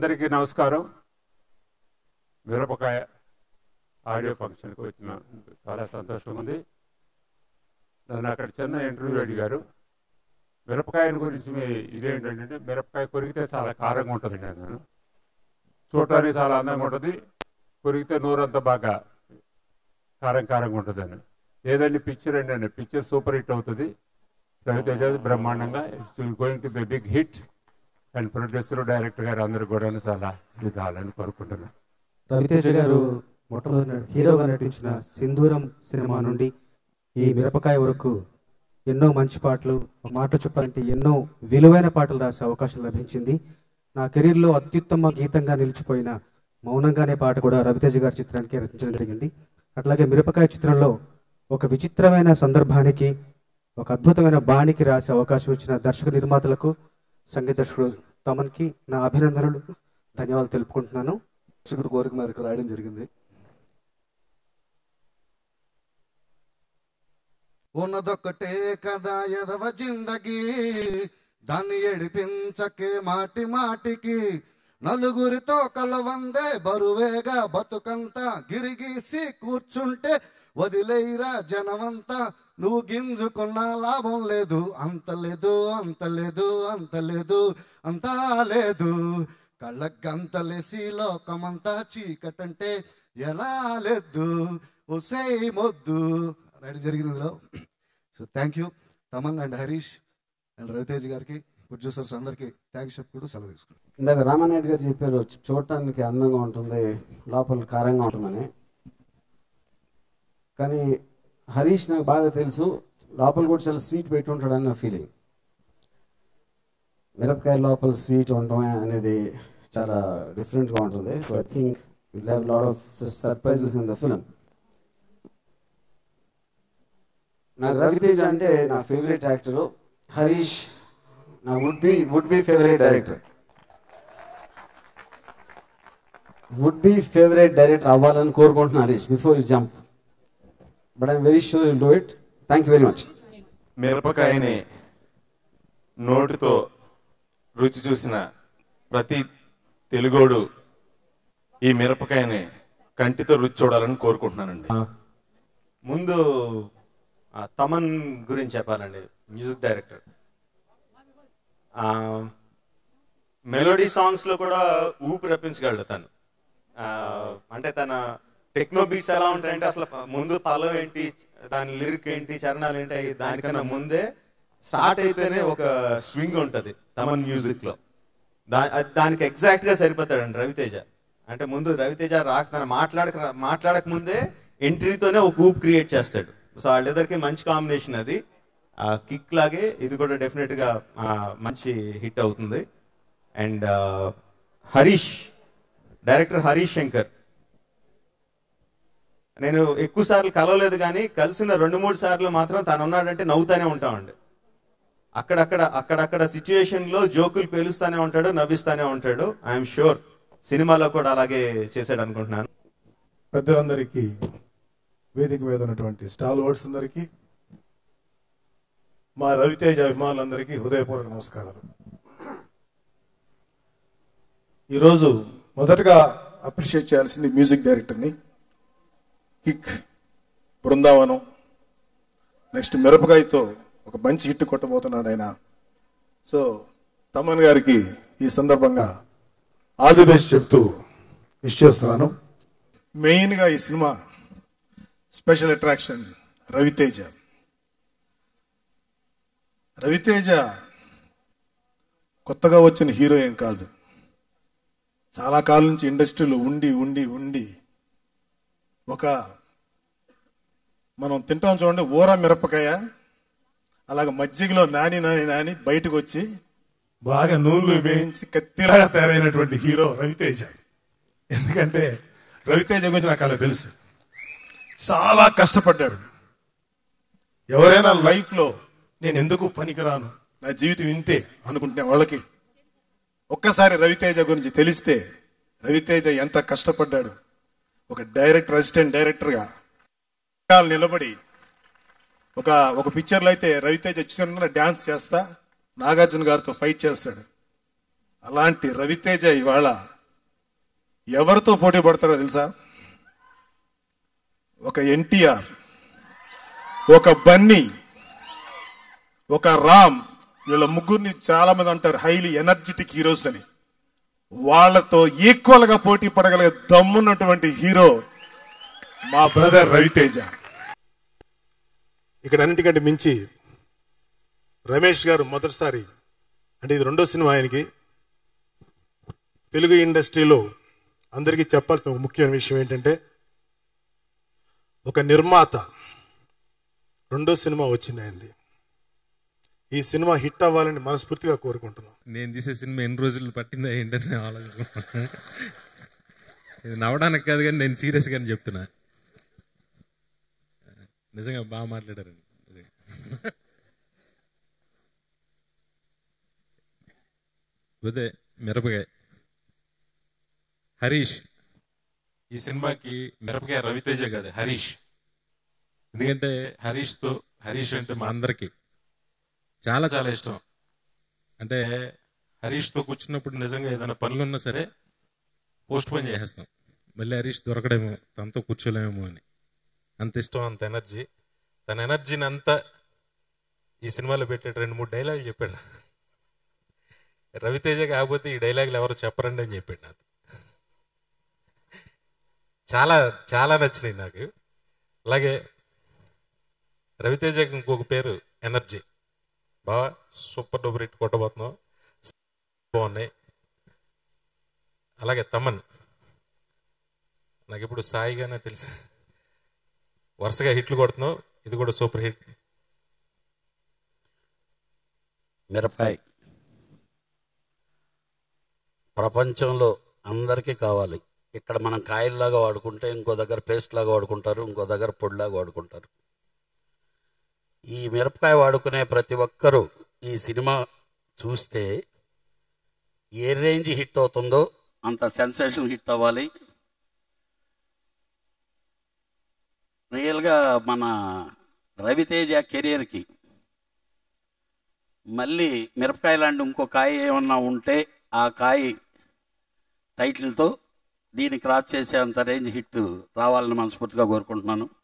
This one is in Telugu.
అందరికీ నమస్కారం మిరపకాయ ఆడియో ఫంక్షన్కి వచ్చిన చాలా సంతోషం ఉంది నన్ను అక్కడ చిన్న ఇంటర్వ్యూ అడిగారు మిరపకాయల గురించి మీ ఇదేంటంటే మిరపకాయ కొరికితే చాలా కారంగా ఉంటుంది నేను చూడటానికి చాలా అందంగా ఉంటుంది కొరికితే నూరంతా బాగా కారం కారంగా ఉంటుందని ఏదండి పిక్చర్ అండి పిక్చర్ సూపర్ హిట్ అవుతుంది రవితేజ బ్రహ్మాండంగా it's going to be big hit and producer director గారు అందరూ కూడా చాలా ఇది కావాలని కోరుకుంటున్నాను రవితేజ గారు మొట్టమొదటి హీరోగా నటించిన సింధూరం సినిమా నుండి ఈ మిరపకాయ వరకు ఎన్నో మంచి పాటలు ఒక మాటలో చెప్పాలంటే ఎన్నో విలువైన పాటలు రాసే అవకాశం లభించింది నా కెరీర్లో అత్యుత్తమ గీతంగా నిలిచిపోయిన మౌనంగానే పాట కూడా రవితేజ గారి చిత్రానికి రచించడం జరిగింది అట్లాగే మిరపకాయ చిత్రంలో ఒక విచిత్రమైన సందర్భానికి ఒక అద్భుతమైన బాణికి రాసే అవకాశం ఇచ్చిన దర్శక నిర్మాతలకు సంగీత దర్శకుడు తమన్కి నా అభినందనలు ధన్యవాదాలు తెలుపుకుంటున్నాను దర్శకుడు కోరిక మేరకు రాయడం జరిగింది ఉన్నదొక్కటే కదా ఎదవ జిందగీ దాన్ని ఎడిపించకే మాటి మాటికి నలుగురితో కలవందే బరువేగా బతుకంతా గిరిగీసి కూర్చుంటే వదిలేయిరా జనమంతా నువ్వు గింజుకున్నా లాభం లేదు అంత లేదు అంత లేదు అంత లేదు అంతా లేదు కళ్ళకు గంతలేసి లోకమంతా చీకటంటే ఎలా లేదు ఒసై మొద్దు రైట్ జరిగింది ఇందులో so thank you Thaman and Harish and Ravi Tej గారికి ప్రొడ్యూసర్స్ అందరికీ థ్యాంక్స్ చెప్పుకుంటూ సెలవు తీసుకుంటాం ఇందాక రామానాయుడు గారు చెప్పారు చూడటానికి అందంగా ఉంటుంది లోపల కారంగా ఉంటుందని కానీ హరీష్ నాకు బాగా తెలుసు లోపల కూడా చాలా స్వీట్ పెట్టి ఉంటాడని నా ఫీలింగ్ మిరపకాయ లోపల స్వీట్ ఉండటం అనేది చాలా డిఫరెంట్గా ఉంటుంది so I think will have lot of surprises in the film నాకు రవితేజ అంటే నా ఫేవరెట్ యాక్టరు హరీష్ నా would be would be favourite director would be favourite director అవ్వాలని కోరుకుంటున్నా Harish before you jump but I'm very sure you do it thank you very much మిరపకాయని నోటితో రుచి చూసిన ప్రతి తెలుగోడు ఈ మిరపకాయని కంటితో రుచి చూడాలని కోరుకుంటున్నానండి ముందు ఆ, తమన్ గురించి చెప్పాలండి మ్యూజిక్ డైరెక్టర్ ఆ, మెలోడీ సాంగ్స్ లో కూడా ఊపి రప్పించగలడు తను ఆ, అంటే తన టెక్నో బీట్స్ ఎలా ఉంటాయంటే అసలు ముందు పలో ఏంటి దాని లిరిక్ ఏంటి చరణాలు ఏంటి అవి దానికన్నా ముందే స్టార్ట్ అయితేనే ఒక స్వింగ్ ఉంటది తమన్ మ్యూజిక్ లో దా అది దానికి ఎగ్జాక్ట్ గా సరిపోతాడండి రవితేజ అంటే ముందు రవితేజ రాక తన మాట్లాడక మాట్లాడక ముందే ఎంట్రీతోనే ఒక ఊప్ క్రియేట్ చేస్తాడు సో వాళ్ళిద్దరికి మంచి కాంబినేషన్ అది ఆ కిక్ లాగే ఇది కూడా డెఫినెట్ గా ఆ, మంచి హిట్ అవుతుంది అండ్ హరీష్ డైరెక్టర్ హరీష్ శంకర్ నేను ఎక్కువ సార్లు కలవలేదు కానీ కలిసిన రెండు మూడు సార్లు మాత్రం తను ఉన్నాడంటే నవ్వుతానే ఉంటామండి అక్కడక్కడ అక్కడక్కడ సిచ్యుయేషన్ లో జోకులు పేలుస్తానే ఉంటాడు నవ్విస్తానే ఉంటాడు ఐఎమ్ షూర్ సినిమాలో కూడా అలాగే చేశాడు అనుకుంటున్నాను పెద్దలందరికీ వేదిక మీద ఉన్నటువంటి స్టాల్ వర్డ్స్ అందరికీ మా రవితేజ అభిమానులందరికీ హృదయపూర్వక నమస్కారాలు ఈరోజు మొదటగా అప్రిషియేట్ చేయాల్సింది మ్యూజిక్ డైరెక్టర్ని కిక్ బృందావనం నెక్స్ట్ మిరపకాయతో ఒక మంచి హిట్ కొట్టబోతున్నాడు ఆయన సో తమన్ గారికి ఈ సందర్భంగా ఆల్ ది బెస్ట్ చెప్తూ విష్ చేస్తున్నాను మెయిన్గా ఈ సినిమా స్పెషల్ అట్రాక్షన్ రవితేజ రవితేజ కొత్తగా వచ్చిన హీరో ఏం కాదు చాలా కాలం నుంచి ఇండస్ట్రీలో ఉండి ఉండి ఉండి ఒక మనం తింటాం చూడండి ఊర మిరపకాయ అలాగ మజ్జిగలో నాని నాని నాని బయటకు వచ్చి బాగా నూనెలు వేయించి కత్తిలాగా తయారైనటువంటి హీరో రవితేజ ఎందుకంటే రవితేజ గురించి నాకు అలా తెలుసు చాలా కష్టపడ్డాడు ఎవరైనా లైఫ్ లో నేను ఎందుకు పనికిరాను నా జీవితం ఇంతే అనుకుంటున్న వాళ్ళకి ఒక్కసారి రవితేజ గురించి తెలిస్తే రవితేజ ఎంత కష్టపడ్డాడు ఒక డైరెక్టర్ అసిస్టెంట్ డైరెక్టర్ గా నిలబడి ఒక ఒక పిక్చర్లో అయితే రవితేజ చిన్న డాన్స్ చేస్తా నాగార్జున గారితో ఫైట్ చేస్తాడు అలాంటి రవితేజ ఇవాళ ఎవరితో పోటీ పడతారో తెలుసా ఒక ఎన్టీఆర్ ఒక బన్నీ ఒక రామ్ వీళ్ళ ముగ్గురిని చాలా మంది అంటారు హైలీ ఎనర్జెటిక్ హీరోస్ అని వాళ్ళతో ఈక్వల్ గా పోటీ పడగలిగే దమ్మున్నటువంటి హీరో మా బ్రదర్ రవితేజ ఇక్కడ అన్నిటికంటే మించి రమేష్ గారు మొదటిసారి అంటే ఇది రెండో సినిమా ఆయనకి తెలుగు ఇండస్ట్రీలో అందరికీ చెప్పాల్సిన ఒక ముఖ్యమైన విషయం ఏంటంటే ఒక నిర్మాత రెండో సినిమా వచ్చింది ఆయనది ఈ సినిమా హిట్ అవ్వాలని మనస్ఫూర్తిగా కోరుకుంటున్నాం నేను తీసే సినిమా ఎన్ని రోజులు పట్టిందా ఏంటని ఆలోచన ఇది నవ్వడానికి కాదు కానీ నేను సీరియస్గా చెప్తున్నా నిజంగా బాగా మాట్లాడారండి నిజంగా. అదే మిరపకాయ హరీష్ ఈ సినిమాకి మిరపకాయ రవితేజ కాదు హరీష్ ఎందుకంటే హరీష్తో హరీష్ అంటే మా అందరికీ చాలా చాలా ఇష్టం అంటే హరీష్తో కూర్చున్నప్పుడు నిజంగా ఏదైనా పనులు ఉన్నా సరే పోస్ట్ పోన్ చేసేస్తాం మళ్ళీ హరీష్ దొరకడేమో తనతో కూర్చోలేమో అని అంత ఇష్టం అంత ఎనర్జీ తన ఎనర్జీని అంతా ఈ సినిమాలో పెట్టాడు రెండు మూడు డైలాగులు చెప్పాడు రవితేజ కాకపోతే ఈ డైలాగులు ఎవరు చెప్పరండి అని చెప్పాడు నాకు చాలా చాలా నచ్చినాయి నాకు అలాగే రవితేజకి ఇంకొక పేరు ఎనర్జీ బాగా సూపర్ డూపర్ హిట్ కొట్టబోతున్నావు బాగున్నాయి అలాగే తమన్ నాకు ఇప్పుడు సాయిగానే తెలుసు వరుసగా హిట్లు కొడుతున్నావు ఇది కూడా సూపర్ హిట్ మిరపకాయ ప్రపంచంలో అందరికీ కావాలి ఇక్కడ మనం కాయల్లాగా వాడుకుంటే ఇంకో దగ్గర పేస్ట్ లాగా వాడుకుంటారు ఇంకో దగ్గర పొడిలాగా వాడుకుంటారు ఈ మిరపకాయ వాడుకునే ప్రతి ఒక్కరూ ఈ సినిమా చూస్తే ఏ రేంజ్ హిట్ అవుతుందో అంత సెన్సేషన్ హిట్ అవ్వాలి రియల్గా మన రవితేజ కెరియర్కి మళ్ళీ మిరపకాయ లాంటి ఇంకో కాయ ఏమన్నా ఉంటే ఆ కాయ టైటిల్తో దీన్ని క్రాస్ చేసేంత రేంజ్ హిట్ రావాలని మనస్ఫూర్తిగా కోరుకుంటున్నాను